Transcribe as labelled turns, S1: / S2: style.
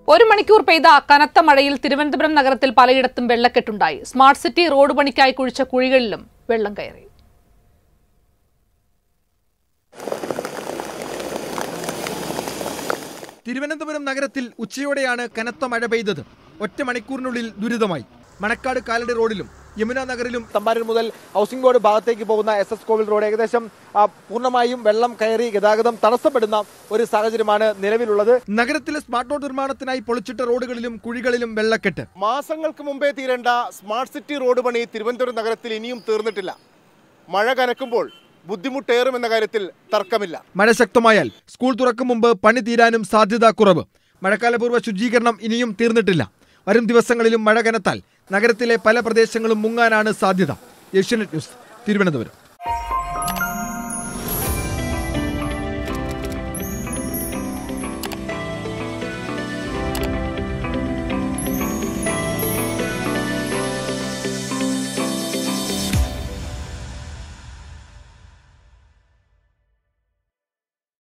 S1: ഒരു മണിക്കൂർ പെയ്ത കനത്ത മഴയിൽ തിരുവനന്തപുരം നഗരത്തിൽ പലയിടത്തും വെള്ളക്കെട്ടുണ്ടായി സ്മാർട്ട് സിറ്റി റോഡ് പണിക്കായി കുഴിച്ച കുഴികളിലും വെള്ളം കയറി
S2: തിരുവനന്തപുരം നഗരത്തിൽ ഉച്ചയോടെയാണ് കനത്ത മഴ പെയ്തത് ഒറ്റ മണിക്കൂറിനുള്ളിൽ ദുരിതമായി മണക്കാട് കാലടി റോഡിലും യമുന നഗറിലും
S3: തമ്പാനൂർ മുതൽ ഹൗസിംഗ് ബോർഡ് ഭാഗത്തേക്ക് പോകുന്ന എസ് എസ് കോവിൽ റോഡ് ഏകദേശം ആ, പൂർണ്ണമായും വെള്ളം കയറി ഗതാഗതം തടസ്സപ്പെടുന്ന ഒരു സാഹചര്യമാണ് നിലവിലുള്ളത്
S2: നഗരത്തിലെ സ്മാർട്ട് റോഡ് നിർമ്മാണത്തിനായി പൊളിച്ചിട്ട റോഡുകളിലും കുഴികളിലും വെള്ളക്കെട്ട്
S4: മാസങ്ങൾക്ക് മുമ്പേ തീരേണ്ട സ്മാർട്ട് സിറ്റി റോഡ് പണി തിരുവനന്തപുരം നഗരത്തിൽ ഇനിയും തീർന്നിട്ടില്ല മഴ കനക്കുമ്പോൾ ബുദ്ധിമുട്ടേറുമെന്ന കാര്യത്തിൽ തർക്കമില്ല
S2: മഴ ശക്തമായാൽ സ്കൂൾ തുറക്കും മുമ്പ് പണി തീരാനും സാധ്യത കുറവ് മഴക്കാലപൂർവ്വ ശുചീകരണം ഇനിയും തീർന്നിട്ടില്ല വരും ദിവസങ്ങളിലും മഴ കനത്താൽ നഗരത്തിലെ പല പ്രദേശങ്ങളും മുങ്ങാനാണ് സാധ്യത ഏഷ്യനെറ്റ് ന്യൂസ് തിരുവനന്തപുരം